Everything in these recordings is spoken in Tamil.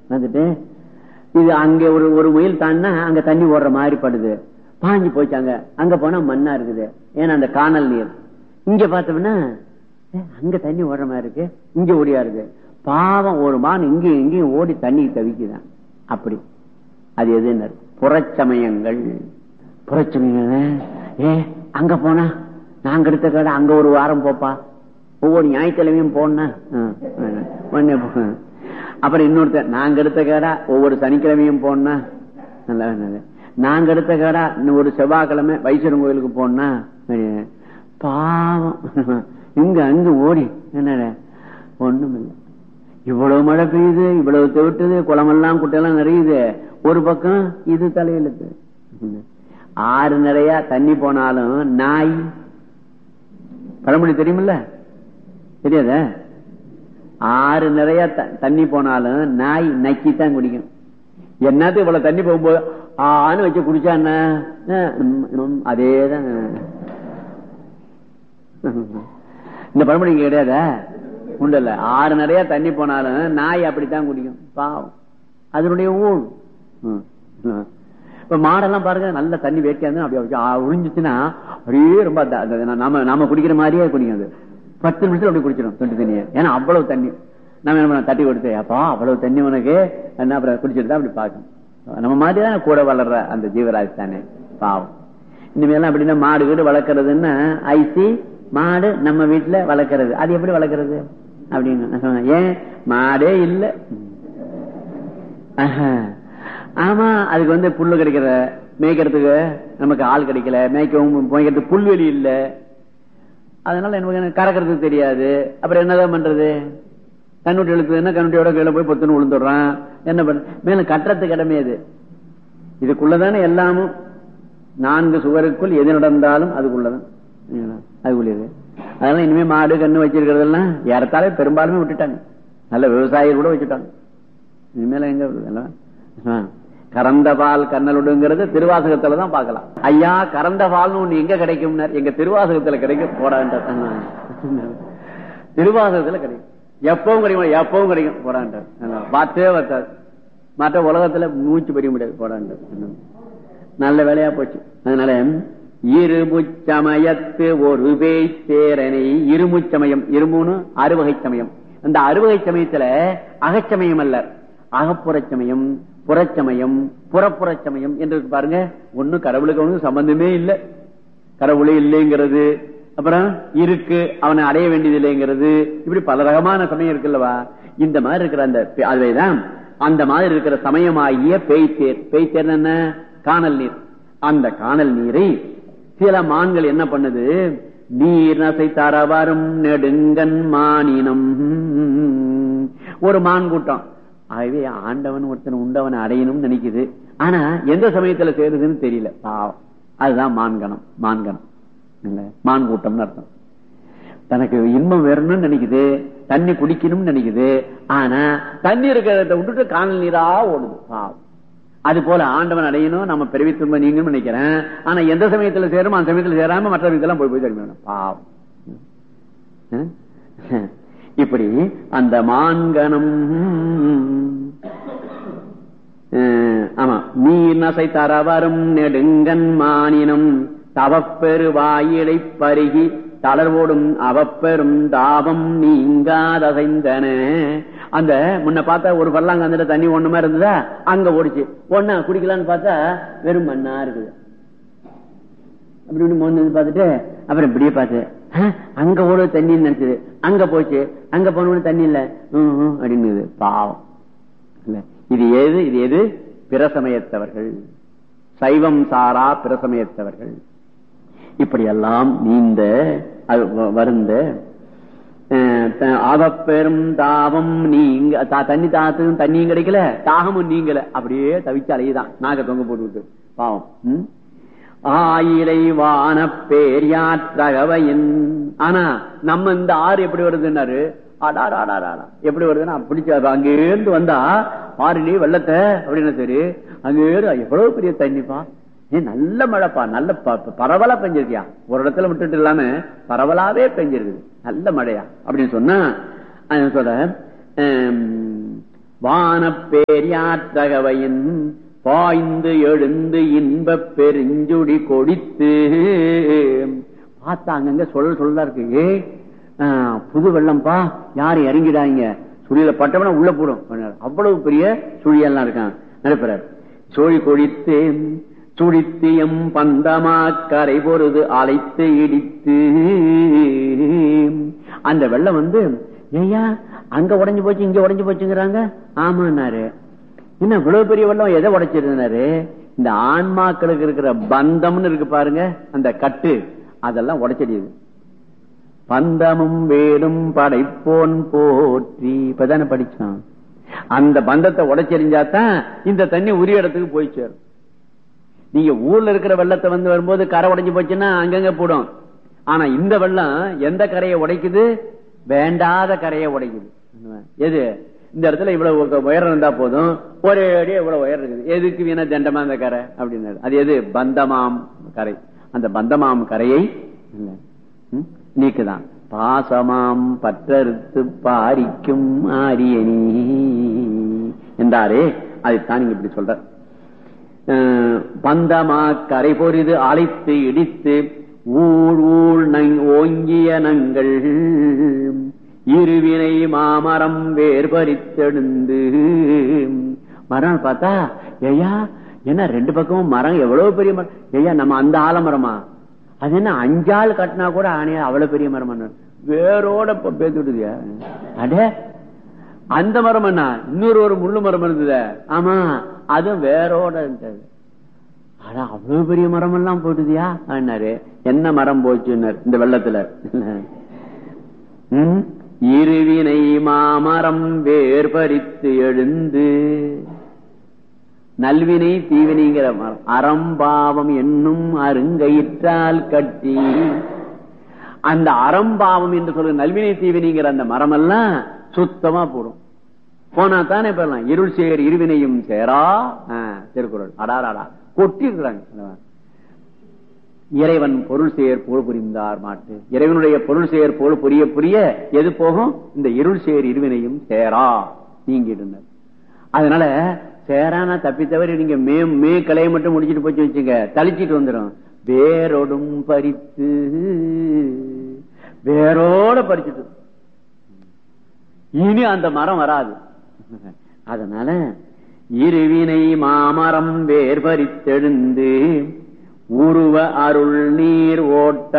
வந்துட்டு இது அங்க ஒரு ஒரு முயல் தாண்டினா அங்க தண்ணி ஓடுற மாதிரி படுது பாஞ்சு போச்சு அங்க அங்க போனா மண்ணா இருக்குது ஏன்னா அந்த காணல் நீர் இங்க பார்த்தோம்னா ஏ, அங்க தண்ணி ஓடுற மாதிரி இருக்கு இங்க ஓடியா இருக்கு பாவம் ஒரு மான் இங்கேயும் இங்கேயும் ஓடி தண்ணி தவிக்குதான் அப்படி அது எதுன்னு புறச்சமயங்கள் புறச்சமயங்கள் ஏ அங்க போனா நாங்க எடுத்த கடை அங்க ஒரு வாரம் போப்பா ஒவ்வொரு ஞாயிற்றுக்கிழமையும் போனா அப்புறம் இன்னொருத்தர் நாங்க எடுத்த கடை ஒவ்வொரு சனிக்கிழமையும் போனா நல்லா நல்லது. நாங்க எடுத்த கடை இன்னும் ஒரு செவ்வாய்க்கிழமை வைசரம் கோயிலுக்கு போனா பாவம் இங்க அங்க ஓடி என்ன ஒண்ணும் இல்லை இவ்வளவு மழை பெய்யுது இவ்வளவு தவிட்டுது குளமெல்லாம் குட்டையெல்லாம் நிறையுது ஒரு பக்கம் இது தலையெழுத்து ஆறு நிறைய தண்ணி போனாலும் நாய் பழமொழி தெரியுமில்ல தெரியாத ஆறு நிறைய த- தண்ணி போனாலும் நாய் நக்கித்தான் குடிக்கும் என்னத்து இவ்வளவு தண்ணி போகும்போது ஆன்னு வச்சு குடிச்சா என்ன அஹ், ம், ம், அதேதான் இந்த பழமொழி இங்க கிடையாதா உண்டு இல்ல ஆறு நிறைய தண்ணி போனாலும் நாய் அப்படித்தான் குடிக்கும் பாவம் அதனுடைய ஊழ் ம், ம். இப்ப மாடெல்லாம் பாருங்க நல்ல தண்ணி வேட்டியா இருந்தா அப்படியே வச்சு, ஆ, உறிஞ்சிச்சுன்னா அப்படியே ரொம்ப த- த- நாம நாம குடிக்கிற மாதிரியே குடிக்கும் அது பத்து நிமிஷத்துல அப்படி குடிச்சிடும் தொண்டு தண்ணியை ஏன்னா அவ்வளவு தண்ணி நம்ம என்ன பண்ணோம், தட்டி கொடுத்து அப்பா அவ்வளவு தண்ணி உனக்கு என்ன அப்புறம் குடிச்சிட்டு தான் அப்படி பார்க்கணும் நம்ம மாதிரி தான் கூட வளர்ற அந்த ஜீவராஜ் தானே பாவம் இனிமேலாம் அப்படின்னா மாடு வீடு வளர்க்கறதுன்னா ஐசி மாடு நம்ம வீட்டுல வளர்க்கறது அது எப்படி வளர்க்கறது அப்படின்னு நான் சொன்னேன். ஏன் மாடே இல்ல ஆஹா. ஆமா அதுக்கு வந்து புல்லு கிடைக்கிற மேய்க்கிறதுக்கு நமக்கு ஆள் கிடைக்கல மேய்க்கவும் மேய்க்கிறதுக்கு புல்வெளி இல்ல அதனால எனக்கு கறக்கிறதுக்கு தெரியாது அப்புறம் என்னதான் பண்றது கண்ணுட்டி எழுத்துதுன்னா கண்ணுட்டியோட கீழே போய் பொத்துன்னு விழுந்துடுறான் என்ன பண்ண மேல கட்டுறதுக்கு இடமே அது இதுக்குள்ளதானே எல்லாமும் நான்கு சுவருக்குள் எது நடந்தாலும் அதுக்குள்ளதான் சரிங்களா? அதுக்குள்ளது அதனால இனிமே மாடு கண்ணு வச்சிருக்கிறதெல்லாம் ஏறத்தாலே பெரும்பாலுமே விட்டுட்டாங்க நல்ல விவசாயிகள் கூட வச்சுட்டாங்க இனிமேல எங்க வருது எல்லாம்? ஆ. கறந்த பால் கண்ணலுடுங்கிறது திருவாசகத்துல தான் பார்க்கலாம் ஐயா கறந்த பால்னு ஒண்ணு எங்க கிடைக்கும் எங்க திருவாசகத்துல கிடைக்கும் போடான்ற திருவாசகத்துல கிடைக்கும் எப்பவும் கிடைக்கும் எப்பவும் கிடைக்கும் போடான்ற பார்த்தே வத்தாது மற்ற உலகத்துல மூச்சு பெரிய முடியாது போடான்ற நல்ல வேலையா போச்சு அதனால இருமுச்சமயத்து ஒரு பேரனை இருமுச்சமயம் இருமுன்னு அறுவகை சமயம் அந்த அறுவகை சமயத்துல அகச்சமயம் அல்ல அகப்புறச் சமயம் புறச்சமயம் புறப்புறச் சமயம் என்று இருக்கு பாருங்க ஒண்ணு கடவுளுக்கு ஒண்ணு சம்பந்தமே இல்ல கடவுளே இல்லைங்கிறது அப்புறம் இருக்கு அவனை அடைய வேண்டியது இல்லைங்கிறது இப்படி பல ரகமான சமயம் இருக்குல்லவா இந்த மாதிரி இருக்கிற அந்த பே- அதுதான் அந்த மாதிரி இருக்கிற சமயமாகிய பேய்த்தேர் பேய்த்தேர் என்ன காணல் நீர் அந்த காணல் நீரை சில மான்கள் என்ன பண்ணுது நீர் நசை தரவரும் நெடுங்கன் மானினம் ஒரு மான் கூட்டம் ஆகவே ஆண்டவன் ஒருத்தன் உண்டவன் அடையணும்னு நினைக்குது ஆனா எந்த சமயத்துல சேருதுன்னு தெரியல பாவம் அதுதான் மான்கணம் மான்கணம் இல்ல மான் கூட்டம்னு அர்த்தம் தனக்கு இன்பம் வரணும்னு நினைக்குது தண்ணி குடிக்கணும்னு நினைக்குது ஆனா தண்ணி இருக்கிறத விட்டுட்டு காணல் நீரா ஓடுது பாவம் அது போல ஆண்டவன் அடையணும் நம்ம பிறவி திரும்ப நீங்கன்னு நினைக்கிறேன் ஆனா எந்த சமயத்துல சேரும் அந்த சமயத்துல சேராம மற்ற சமயத்தெல்லாம் போய் போய் தெரியும் பாவம் அஹ்? இப்படி அந்த மான்கணம் அஹ், ஆமா நீர் நசை தரவரும் நெடுங்கன் மானினம் தவப்பெரு வாயிலை பருகி தளர்வோடும் அவப்பெரும் தாபம் நீங்காதசைந்தன அந்த முன்ன பார்த்தா ஒரு பல்லாங்க அந்த தண்ணி ஒண்ணுமா இருந்ததா அங்க ஓடிச்சு ஒண்ணா குடிக்கலான்னு பார்த்தா வெறும் மண்ணா இருக்குது அப்படி இப்படி மோந்து வந்து பார்த்துட்டு அப்புறம் இப்படியே பார்த்து "ஆ, அங்க ஓட தண்ணின்னு நினைச்சது அங்க போச்சு அங்க போன தண்ணி இல்ல ம், ம், அப்படின்னு பாவம் இல்ல இது எது இது எது பிரசமயத்தவர்கள் சைவம் சாரா பிரசமயத்தவர்கள் இப்படியெல்லாம் நீந்த அது வ- வருந்த அஹ், த- அவப்பெரும் தாபம் நீங்க தா- தண்ணி தாத்தும் தண்ணியும் கிடைக்கல தாகமும் நீங்கல அப்படியே தவிச்சு அலையுதான் நாக தொங்க போட்டுவிட்டு பாவம் ம்? ஆயிலை வான பேரியாற்றகவையின் ஆனா நம்ம இந்த ஆறு எப்படி வருதுன்னாரு அடாடாடாடா எப்படி வருதுன்னா பிடிச்ச அங்கேருந்து வந்தா ஆறுலி வெள்ளத்தை அப்படின்னு சரி அங்கேருந்து எவ்வளவு பெரிய தண்ணிப்பா ஏ நல்ல மழைப்பா நல்ல ப- ப- பரவலா பெஞ்சிருக்கியா ஒரு இடத்துல விட்டுட்டு இல்லாம பரவலாவே பெஞ்சிருக்குது நல்ல மழையா அப்படின்னு சொன்னா அவன் சொல்ற ஹம், வானப்பேரியாற்றகவையின் பாய்ந்து எழுந்து இன்பப் பெருஞ்சுடி கொடித்து பார்த்தா அங்கங்க சொல்ல சொல்ல இருக்கு ஏ புது வெள்ளம்பா யாரும் இறங்கிடாங்க சுழியில பட்டவன உள்ள போடும் அவ்வளவு பெரிய சுழியெல்லாம் இருக்கான் நினைப்பார் சோழி கொடித்து சுழித்தியம் பந்தமா கரை பொருது அழைத்து இடித்து அந்த வெள்ளம் வந்து ஏயா அங்க உடைஞ்சு போச்சு இங்க உடைஞ்சு போச்சுங்கிறாங்க ஆமான்னாரு என்ன இவ்வளவு பெரிய வெள்ளம் எதை உடைச்சிருந்தாரு இந்த ஆன்மாக்களுக்கு இருக்கிற பந்தம்னு இருக்கு பாருங்க அந்த கட்டு அதெல்லாம் உடைச்சிடுது பந்தமும் வேடும் படைப்போன் போற்றி இப்பதானே படிச்சான் அந்த பந்தத்தை உடைச்செறிஞ்சாதான் இந்த தண்ணி உரிய இடத்துக்கு போய் சேரும் நீங்க ஊர்ல இருக்கிற வெள்ளத்தை வந்து வரும்போது கரை உடைஞ்சு போச்சுன்னா அங்கங்க போடும் ஆனா இந்த வெள்ளம் எந்த கரையை உடைக்குது வேண்டாத கரையை உடைக்குது எது இந்த இடத்துல இவ்வளவு உயரம் இருந்தா போதும் ஒரே அடியே இவ்வளவு உயரம் இருக்குது எதுக்கு வீணா தண்டமா அந்த கரை அப்படின்னு அது எது பந்தமாம் கரை அந்த பந்தமாம் கரையை நீக்குதான் பாசமாம் பற்றறுத்து பாரிக்கும் ஆரியணி என்றாரே அதைத்தான் நீங்க இப்படி சொல்ற பந்தமா கரை பொறிது அழைத்து இடித்து ஊழ் ஊழ் ஓங்கிய நங்கள் இருவினை மாமரம் வேர்பரித்தெழுந்து மரம் பார்த்தா ஐயா என்ன ரெண்டு பக்கமும் மரம் எவ்வளவு பெரிய மரம் ஐயா நம்ம அந்த ஆலமரமா அது என்ன அஞ்சாள் கட்டினா கூட ஆணையா அவ்வளவு பெரிய மரம் வேரோட பேத்துடுதியா அடே அந்த மரம் என்ன இன்னொரு ஒரு முள்ளு மரம் இருந்தது ஆமா அது வேரோட இருந்தது ஆனா அவ்வளவு பெரிய மரம் எல்லாம் போட்டுதியா என்னாரு என்ன மரம் போச்சுன்னாரு இந்த வெள்ளத்துல இருவினை மாமரம் வேர் பறித்து எழுந்து நல்வினை தீவினைங்கிற மரம் அறம்பாவம் என்னும் அருங்கயிற்றால் கட்டி அந்த அறம்பாவம் என்று சொல்ற நல்வினை தீவினைங்கிற அந்த மரம் எல்லாம் சுத்தமா போடும் போனா தானே போயிடலாம் இருள் சேர் இருவினையும் சேரா திருக்குறள் அடாராடா கொட்டி இருக்கிறாங்க இறைவன் பொருள் செயற் போல் புரிந்தார் மாட்டு இறைவனுடைய பொருள் செயற் போல் புரிய புரிய எது போகும் இந்த இருள் சேர் இருவினையும் சேரா நீங்கிடுனர் அதனால சேரானா தப்பி தவிர நீங்க மே மே கலையை மட்டும் முடிச்சிட்டு போச்சு வச்சுங்க தளிச்சிட்டு வந்துடும் வேரோடும் பறித்து வேரோட பறிச்சுட்டு இனி அந்த மரம் வராது அதனால இருவினை மாமரம் வேர் பறித்தெழுந்து உருவ அருள் நீர் ஓட்டா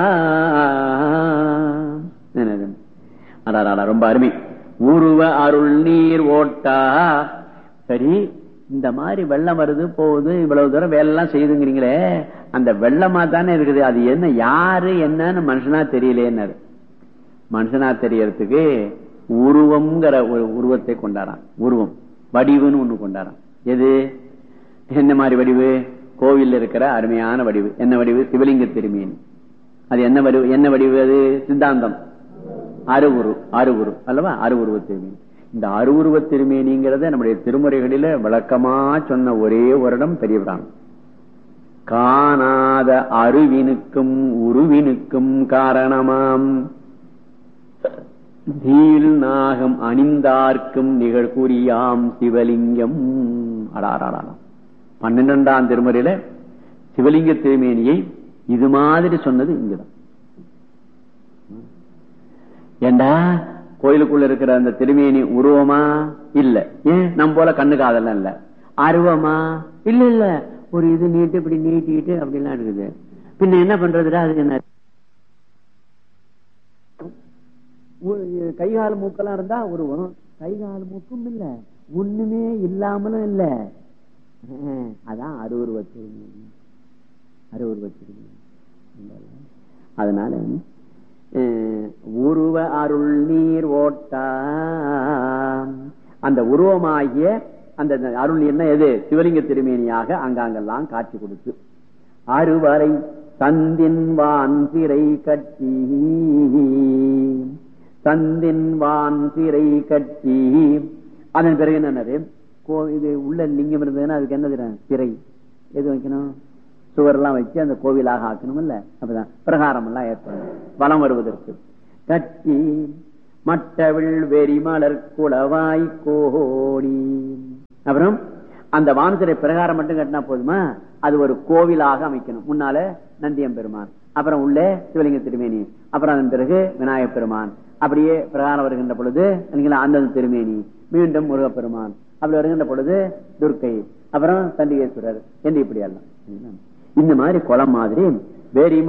ரொம்ப அருமை உருவ அருள் நீர் ஓட்டா சரி இந்த மாதிரி வெள்ளம் வருது போகுது இவ்வளவு தூரம் வேலை எல்லாம் செய்துங்கிறீங்களே அந்த வெள்ளமா தானே இருக்குது அது என்ன யாரு என்னன்னு மனுஷனா தெரியலேன்னு மனுஷனா தெரியறதுக்கு உருவம்ங்கிற ஒரு உருவத்தை கொண்டாடான் உருவம் வடிவுன்னு ஒண்ணு கொண்டாடான் எது என்ன மாதிரி வடிவு கோவில் இருக்கிற அருமையான வடிவு என்ன வடிவு சிவலிங்க திருமீன் அது என்ன வடிவு என்ன வடிவு அது சித்தாந்தம் அருவுரு அருவுரு அல்லவா அருவுருவ திருமீன் இந்த அருவுருவ திருமேனிங்கிறத நம்முடைய திருமுறைகளில விளக்கமா சொன்ன ஒரே வருடம் பெரிய பிராணம் காணாத அருவினுக்கும் உருவினுக்கும் காரணமாம் தீல் நாகம் அணிந்தார்க்கும் நிகழ்கூறியாம் சிவலிங்கம் அடாராடாம் பன்னிரெண்டாம் திருமுறையில சிவலிங்க திருமேனியை இது மாதிரி சொன்னது இங்குதான் ஏண்டா கோயிலுக்குள்ள இருக்கிற அந்த திருமேனி உருவமா இல்ல ஏன் நம்ம போல கண்ணுக்கு அதெல்லாம் இல்ல அருவமா இல்ல இல்ல ஒரு இது நீட்டு இப்படி நீட்டிட்டு அப்படிலாம் இருக்குது பின்ன என்ன பண்றதுடா அது என்ன கைகால் மூக்கெல்லாம் இருந்தா உருவம் கைகால் மூக்கும் இல்ல ஒண்ணுமே இல்லாமலும் இல்ல அதான் அருவுருவ திருமேனி அருவுருவ திருமேனி அதனால உருவ அருள் நீர் ஓட்டா அந்த உருவமாகிய அந்த அருள் என்ன எது சிவலிங்க திருமேனியாக அங்காங்கெல்லாம் காட்சி கொடுத்து அறுவரை தந்தின் வான் சிறை கட்டி தந்தின் வான் சிறை கட்டி அதன் பிறகு என்னது இது உள்ள லிங்கம் இருந்ததுன்னா அதுக்கு என்னது சிறை எது வைக்கணும் சுவர்லாம் வச்சு அந்த கோவிலாக ஆக்கணும் இல்ல அப்பதான் பிரகாரம் எல்லாம் ஏற்படும் வளம் வருவதற்கு கட்டி மட்டவிள் வெறிமலர் குளவாய் கோடி அப்புறம் அந்த வானத்திரை பிரகாரம் மட்டும் கட்டினா போதுமா அது ஒரு கோவிலாக அமைக்கணும் முன்னால நந்தியம் பெருமான் அப்புறம் உள்ளே சிவலிங்க திருமேனி அப்புறம் அதன் பிறகு விநாயகப் பெருமான் அப்படியே பிரகாரம் வருகின்ற பொழுது இல்லைங்களா அந்த திருமேனி மீண்டும் முருகப்பெருமான் அப்படி வருகின்ற பொழுது துர்க்கை அப்புறம் சண்டிகேஸ்வரர் என்று இப்படி எல்லாம் இந்த மாதிரி குளம் மாதிரி வேரி